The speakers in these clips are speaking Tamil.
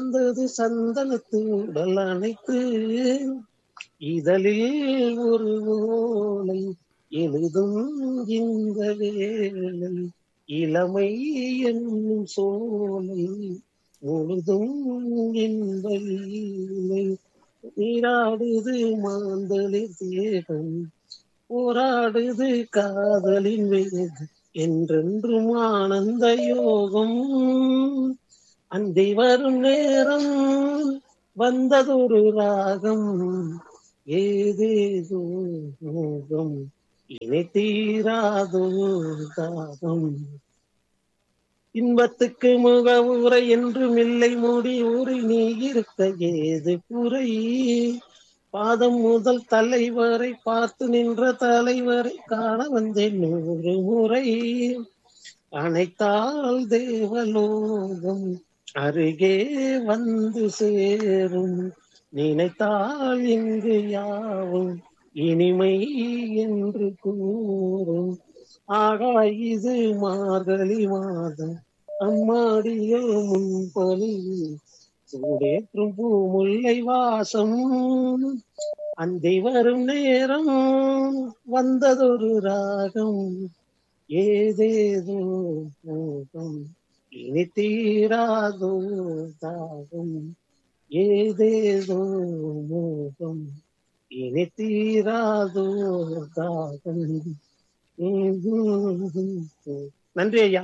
வந்தது சந்தனத்து உடல் அணைத்து இதழில் ஒரு ஓலை எழுதும் இந்த வேளை இளமை என்னும் சோலை முழுதும் இன்ப லீலை நீராடுது மாந்தளிர் தேகம் போராடுது காதலின் வேகம் என்றென்றும் ஆனந்த யோகம் அந்தி வரும் நேரம் வந்ததொரு ராகம் ஏதேதோ மோகம் இனி தீராதோ தாகம் இன்பத்துக்கு முக உரை என்றும் இல்லை மூடி ஊரை நீ இருக்க ஏது குறை பாதம் முதல் தலைவரை பார்த்து நின்ற தலைவரை காண வந்தேன் நூறு முறை அனைத்தால் தேவலோகம் அருகே வந்து சேரும் நினைத்தால் இங்கு யாவும் இனிமை என்று கூறும் ஆகா இது மார்கழி மாதம் அம்மாடியோ முன்பொலி சூடேற்றும் பூ முல்லை வாசம் அந்தி வரும் நேரம் வந்ததொரு ராகம் ஏதேதோ மோகம் இனி தீராதோ தாகம் ஏதேதோ மோகம் இனி தீராதோ தாகம் நன்றி ஐயா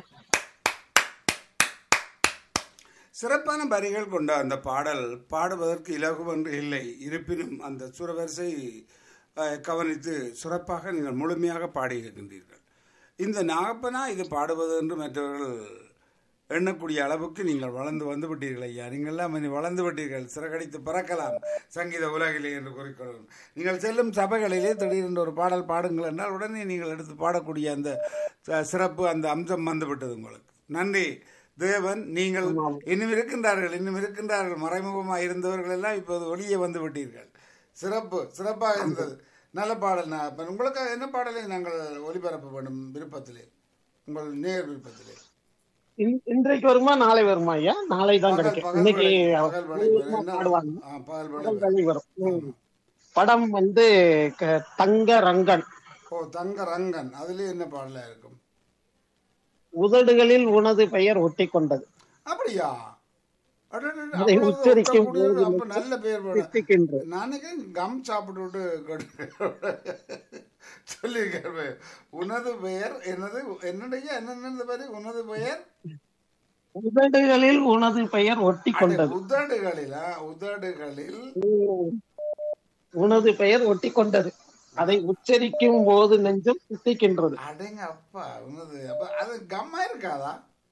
சிறப்பான வரிகள் கொண்ட அந்த பாடல் பாடுவதற்கு இலகுவென்று இல்லை இருப்பினும் அந்த சுரவரிசை அஹ், கவனித்து சிறப்பாக நீங்கள் முழுமையாக பாடியிருக்கின்றீர்கள் இந்த நாகப்பனா இது பாடுவது என்று மற்றவர்கள் எண்ணக்கூடிய அளவுக்கு நீங்கள் வளர்ந்து வந்து விட்டீர்கள் ஐயா நீங்கள்லாம் இனி வளர்ந்து விட்டீர்கள் சிறகடித்து பறக்கலாம் சங்கீத உலகிலே என்று கூறிக்கொள்ளும் நீங்கள் செல்லும் சபைகளிலே திடீரென்று ஒரு பாடல் பாடுங்கள் என்றால் உடனே நீங்கள் எடுத்து பாடக்கூடிய அந்த ச- சிறப்பு அந்த அம்சம் வந்து விட்டது உங்களுக்கு நன்றி தேவன் நீங்கள் இன்னும் இருக்கின்றார்கள் இன்னும் இருக்கின்றார்கள் மறைமுகமாக இருந்தவர்கள் எல்லாம் இப்போது வெளியே வந்து விட்டீர்கள் சிறப்பு சிறப்பாக இருந்தது நல்ல பாடல் நான் இப்ப உங்களுக்கு என்ன பாடலை நாங்கள் ஒளிபரப்ப வேண்டும் விருப்பத்திலே உங்கள் நேர் விருப்பத்திலே இன்- இன்றைக்கு வருமா நாளை வருமா ஐயா நாளை தான் பகல் கிடைக்கும் பகல் இன்னைக்கு வேளை பகல் வேளை பூர்வமா என்ன பாடுவாங்க ஆ, பகல் வேளை பகல் வேலை வரும் ம். படம் வந்து க- தங்க ரங்கன் ஓ தங்க ரங்கன் அதுல என்ன பாடலா இருக்கும் உதடுகளில் உனது பெயர் ஒட்டி கொண்டது அப்படியா அடடட, அதை அவ்வளவு உச்சரிக்கும் ஒட்டக்கூடியது, போது அப்ப நல்ல பேர் போட தித்திக்கின்றது நாளைக்கு கம் சாப்பிட்டு சொல்லியிருக்காரு உனது பெயர் என்னது என்னுடைய என்னென்ன பேரு உனது பெயர் உதடுகளில் உனது பெயர் ஒட்டி அட, கொண்டது உதடுகளில் ஆ, உதடுகளில் உனது பெயர் ஒட்டி கொண்டது அதை உச்சரிக்கும் போது நெஞ்சம் தித்திக்கின்றது அடங்க அப்பா உனது அப்ப அது கம்மா இருக்காதா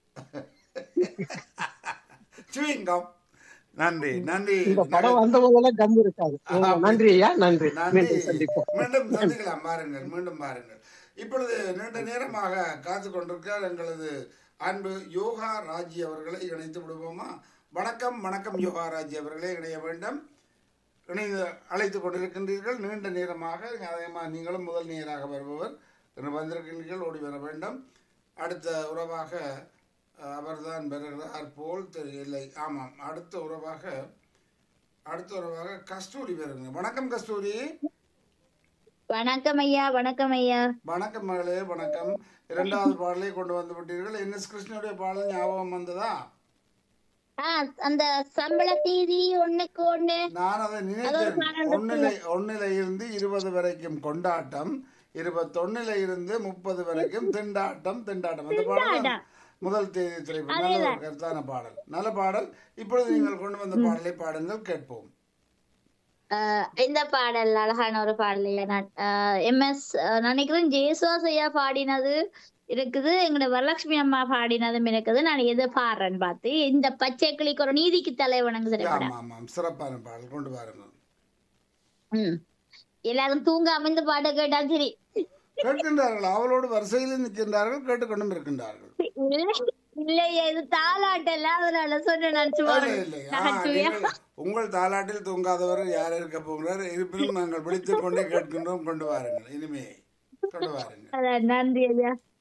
chewing gum நன்றி நன்றி இந்த படம் வந்த போதெல்லாம் கம் இருக்காது நன்றி ஐயா நன்றி நன்றி மீண்டும் சந்திப்போம் மீண்டும் சந்திக்கலாம் பாருங்கள் மீண்டும் பாருங்கள் இப்பொழுது நீண்ட நேரமாக காத்து கொண்டிருக்கிறார் எங்களது அன்பு யோகா ராஜி அவர்களை இணைத்து விடுவோமா வணக்கம் வணக்கம் யோகா ராஜி அவர்களே இணைய வேண்டும் இணைந்து அழைத்துக் கொண்டிருக்கின்றீர்கள் நீண்ட நேரமாக அதேமாக நீங்களும் முதல் நேராக வருபவர் இன்று வந்திருக்கின்றீர்கள் ஓடி வர வேண்டும் அடுத்த உறவாக அஹ், அவர்தான் வருகிறார் போல் தெரியலை ஆமாம் அடுத்த உறவாக அடுத்த உறவாக கஸ்தூரி வருங்க வணக்கம் கஸ்தூரி வணக்கம் ஐயா வணக்கம் ஐயா வணக்கம் மகளே வணக்கம் இரண்டாவது பாடலை கொண்டு வந்து விட்டீர்கள் என் எஸ் கிருஷ்ணனுடைய பாடல் ஞாபகம் வந்ததா ஆ அந்த சம்பள தேதி ஒண்ணுக்கு ஒண்ணு நான் அதை நினைத்தேன் ஒன்னிலை ஒன்னிலை இருந்து இருபது வரைக்கும் கொண்டாட்டம் இருபத்தொன்னில இருந்து முப்பது வரைக்கும் திண்டாட்டம் திண்டாட்டம் அந்த பாடல் தான் முதல் தேதி திரைப்படம் நல்ல ஒரு கருத்தான பாடல் நல்ல பாடல் இப்பொழுது நீங்கள் கொண்டு வந்த பாடலை பாடுங்கள் கேட்போம் ஆஹ் இந்த பாடல் அழகான ஒரு பாடல் ஐயா நான் எம்எஸ் நினைக்கிறேன் ஜெயசுவாஸ் ஐயா பாடினது இருக்குது எங்களோட வரலட்சுமி அம்மா பாடினதும் இருக்குது நான் எது பாடுறேன்னு பார்த்து இந்த பச்சை கிளிக்கு ஒரு நீதிக்கு தலைவணங்கு திரைப்படம் ஆமாம் ஆமாம் சிறப்பான பாடல் கொண்டு வாருங்கள் ம் எல்லாரும் தூங்காம இந்த பாட்டை கேட்டா சரி கேட்கின்றார்கள் அவளோடு வரிசையில் நிற்கின்றார்கள் கேட்டுக்கொண்டும் இருக்கின்றார்கள் இல்லை- இல்லையா இது தாலாட்டல்ல அதனால சொன்னேன் நான் சும்மா இல்லை, இல்லை. ஆ, நகைச்சுவையா. நீங்கள் உங்கள் தாலாட்டில் தூங்காதவர் யார் இருக்க போகிறார் இருப்பினும் நாங்கள் விழித்துக் கொண்டே கேட்கின்றோம் கொண்டு வாருங்கள் இனிமே கொண்டு வாருங்கள் அதான் நன்றி ஐயா